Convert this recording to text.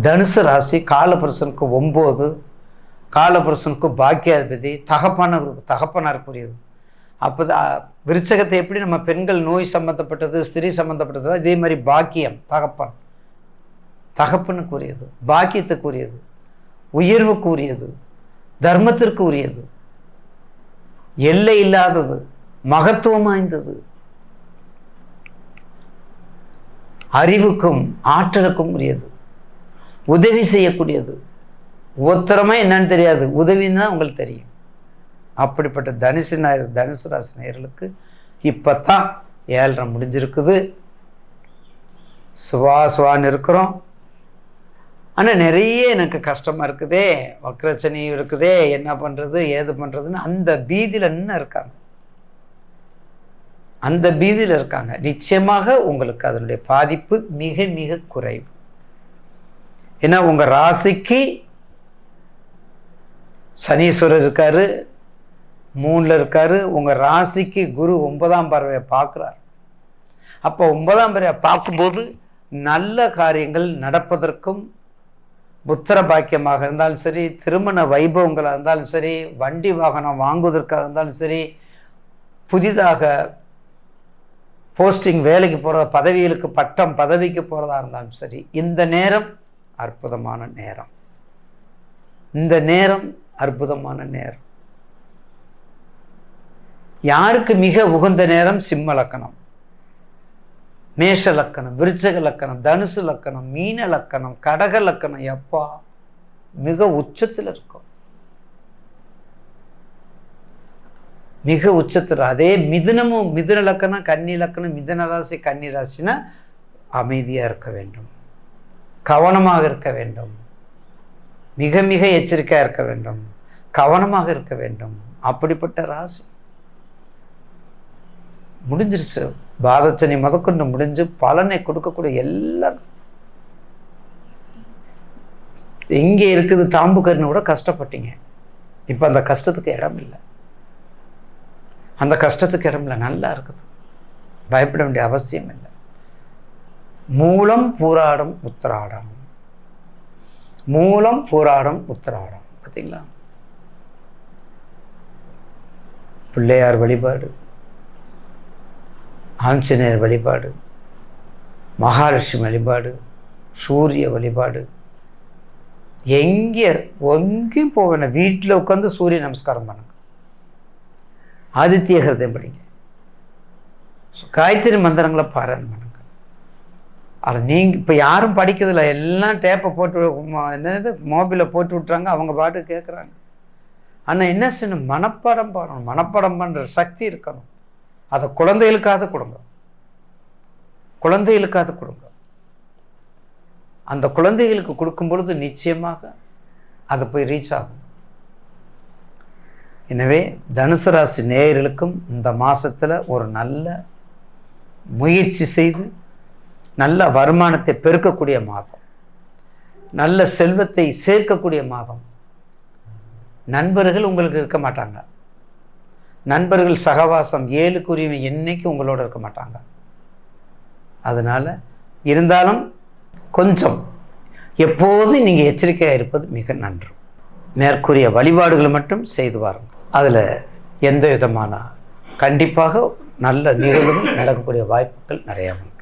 தனுசு ராசி காலபுருஷனுக்கு ஒம்பது காலபுருஷனுக்கு பாக்கியாதிபதி தகப்பன தகப்பனாருக்குரியது அப்போ விருச்சகத்தை எப்படி நம்ம பெண்கள் நோய் சம்மந்தப்பட்டது ஸ்திரீ சம்மந்தப்பட்டதோ அதே மாதிரி பாக்கியம் தகப்பன் தகப்பனுக்குரியது பாக்கியத்துக்குரியது உயர்வுக்குரியது தர்மத்திற்கு உரியது எல்லை இல்லாதது மகத்துவம் வாய்ந்தது அறிவுக்கும் ஆற்றலுக்கும் உரியது உதவி செய்யக்கூடியது ஒத்தரமா என்னன்னு தெரியாது உதவின்னு தான் உங்களுக்கு தெரியும் அப்படிப்பட்ட தனுசு நாயர் தனுசு ராசி நேயர்களுக்கு இப்போ தான் ஏழரை முடிஞ்சிருக்குது சுவா சுவான்னு இருக்கிறோம் ஆனால் நிறைய எனக்கு கஷ்டமாக இருக்குதே வக்ரச்சனி இருக்குதே என்ன பண்ணுறது ஏது பண்ணுறதுன்னு அந்த பீதியில் இன்னும் இருக்காங்க அந்த பீதியில் இருக்காங்க நிச்சயமாக உங்களுக்கு அதனுடைய பாதிப்பு மிக மிக குறைவு ஏன்னா உங்கள் ராசிக்கு சனீஸ்வரர் இருக்காரு மூணில் இருக்காரு உங்கள் ராசிக்கு குரு ஒன்பதாம் பறவையை பார்க்குறார் அப்போ ஒன்பதாம் பறவையை பார்க்கும்போது நல்ல காரியங்கள் நடப்பதற்கும் புத்திர பாக்கியமாக இருந்தாலும் சரி திருமண வைபவங்களாக இருந்தாலும் சரி வண்டி வாகனம் வாங்குவதற்காக இருந்தாலும் சரி புதிதாக போஸ்டிங் வேலைக்கு போகிறதா பதவிகளுக்கு பட்டம் பதவிக்கு போகிறதா இருந்தாலும் சரி இந்த நேரம் அற்புதமான நேரம் இந்த நேரம் அற்புதமான நேரம் யாருக்கு மிக உகந்த நேரம் சிம்ம லக்கணம் மேஷ லக்கணம் விருச்சக லக்கணம் தனுசு லக்கணம் மீன லக்கணம் கடக லக்கணம் எப்பா மிக உச்சத்தில் இருக்கும் மிக உச்சத்தில் அதே மிதுனமும் மிதுன லக்கணம் கன்னி லக்கணம் மிதுன ராசி கன்னி ராசினா அமைதியாக இருக்க வேண்டும் கவனமாக இருக்க வேண்டும் மிக மிக எச்சரிக்கையாக இருக்க வேண்டும் கவனமாக இருக்க வேண்டும் அப்படிப்பட்ட ராசி முடிஞ்சிருச்சு பாதச்சனி முதற்கொண்டு முடிஞ்சு பலனை கொடுக்கக்கூடிய எல்லாரும் எங்கே இருக்குது தாம்புகர்னு கூட கஷ்டப்பட்டீங்க இப்போ அந்த கஷ்டத்துக்கு இடம் இல்லை அந்த கஷ்டத்துக்கு இடம் இல்லை நல்லா இருக்குது பயப்பட வேண்டிய அவசியம் இல்லை மூலம் பூராடம் உத்திராடம் மூலம் பூராடம் உத்திராடம் பார்த்தீங்களா பிள்ளையார் வழிபாடு ஆஞ்சநேயர் வழிபாடு மகாலட்சுமி வழிபாடு சூரிய வழிபாடு எங்கே எங்கேயும் போவேன் வீட்டில் உட்காந்து சூரிய நமஸ்காரம் பண்ணுங்க ஆதித்ய ஹிருதயம் படிங்க காயத்ரி மந்திரங்களை பாராயணம் பண்ணுங்க அது நீங்கள் இப்போ யாரும் படிக்கிறதில்ல எல்லாம் டேப்பை போட்டு ம- என்னது மொபைலில் போட்டு விட்றாங்க அவங்க பாட்டு கேட்குறாங்க ஆனால் என்ன செய்யணும் மனப்பாடம் பாடணும் மனப்பாடம் பண்ணுற சக்தி இருக்கணும் அதை குழந்தைகளுக்காக கொடுங்க குழந்தைகளுக்காக கொடுங்க அந்த குழந்தைகளுக்கு கொடுக்கும் பொழுது நிச்சயமாக அது போய் ரீச் ஆகும் எனவே தனுசு ராசி நேயர்களுக்கும் இந்த மாசத்துல ஒரு நல்ல முயற்சி செய்து நல்ல வருமானத்தை பெருக்கக்கூடிய மாதம் நல்ல செல்வத்தை சேர்க்கக்கூடிய மாதம் நண்பர்கள் உங்களுக்கு இருக்க மாட்டாங்க நண்பர்கள் சகவாசம் ஏழுக்குரிய என்னைக்கும் உங்களோட இருக்க மாட்டாங்க அதனால இருந்தாலும் கொஞ்சம் எப்போதும் நீங்கள் எச்சரிக்கையாக இருப்பது மிக நன்று மேற்கூறிய வழிபாடுகளை மட்டும் செய்து வாருங்கள் அதில் எந்த விதமான கண்டிப்பாக நல்ல நிகழ்வுகள் நடக்கக்கூடிய வாய்ப்புகள் நிறையா உண்டு